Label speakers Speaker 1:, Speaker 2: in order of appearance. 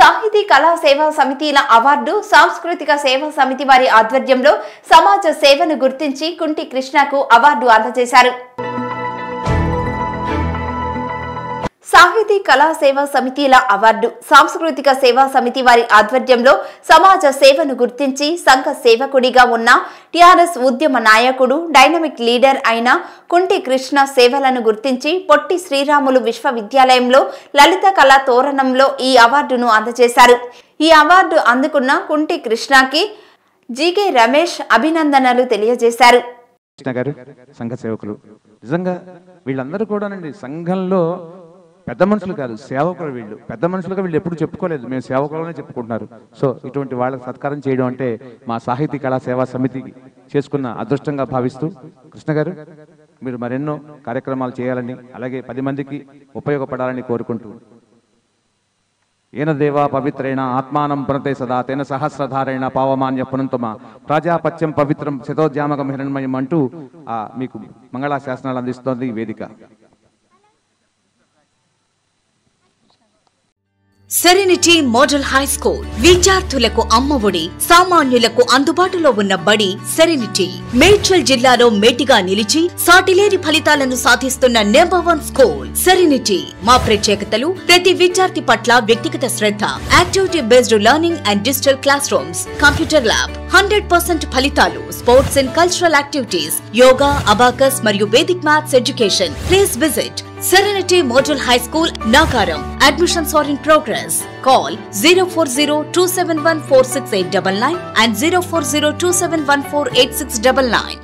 Speaker 1: సాహితీ కళా సేవా సమితిల అవార్డు సాంస్కృతిక సేవా సమితి వారి ఆధ్వర్యంలో సమాజ సేవను గుర్తించి కుంటి కృష్ణకు అవార్డు అందజేశారు సాహితీ కళా సేవా సమితిల అవార్డు సాంస్కృతిక సేవా సమితి వారి ఆధ్వర్యంలో సమాజ సేవను గుర్తించి సంఘ సేవకుడిగా ఉన్న టిఆర్ఎస్ ఉద్యమ నాయకుడు డైనమిక్ లీడర్ అయిన కుంటి కృష్ణ సేవలను గుర్తించి పొట్టి శ్రీరాములు విశ్వవిద్యాలయంలో లలిత కళా తోరణంలో ఈ అవార్డును అందజేశారు ఈ అవార్డు అందుకున్న కుంటి కృష్ణకి జీకే రమేష్ అభినందనలు తెలియజేశారు
Speaker 2: కృష్ణ గారు సంఘ సేవకులు నిజంగా వీళ్ళందరూ కూడానండి సంఘంలో పెద్ద మనుషులు కాదు సేవకులు వీళ్ళు పెద్ద మనుషులుగా వీళ్ళు ఎప్పుడు చెప్పుకోలేదు మేము సేవకులనే చెప్పుకుంటున్నారు సో ఇటువంటి వాళ్ళకి సత్కారం చేయడం అంటే మా సాహితీ కళా సేవా సమితి చేసుకున్న అదృష్టంగా భావిస్తూ కృష్ణ గారు మీరు మరెన్నో కార్యక్రమాలు చేయాలని అలాగే పది మందికి ఉపయోగపడాలని కోరుకుంటూ ఏన దేవా పవిత్రేణ ఆత్మానం పునతే సదా తేన సహస్రధారేణ పావమాన్య పునంతమ ప్రాజాపత్యం పవిత్రం శతోద్యామకం హిరణ్మయం అంటూ ఆ మీకు మంగళా శాసనాలు అందిస్తోంది ఈ వేదిక
Speaker 3: సెరెనిటీ మోడల్ హై స్కూల్ విద్యార్థులకు అమ్మఒడి సామాన్యులకు అందుబాటులో ఉన్న బడి సెరెనిటీ మేడ్చల్ జిల్లాలో మేటిగా నిలిచి సాటిలేని ఫలితాలను సాధిస్తున్న నెంబర్ వన్ స్కూల్ సెరెనిటీ మా ప్రత్యేకతలు ప్రతి విద్యార్థి పట్ల వ్యక్తిగత శ్రద్ధ activity based learning and digital classrooms computer lab hundred percent ఫలితాలు sports and cultural activities yoga abacus మరియు Vedic maths education please visit Serenity Model High School, Nagaram. Admissions are in progress. Call 040 and 040 2714869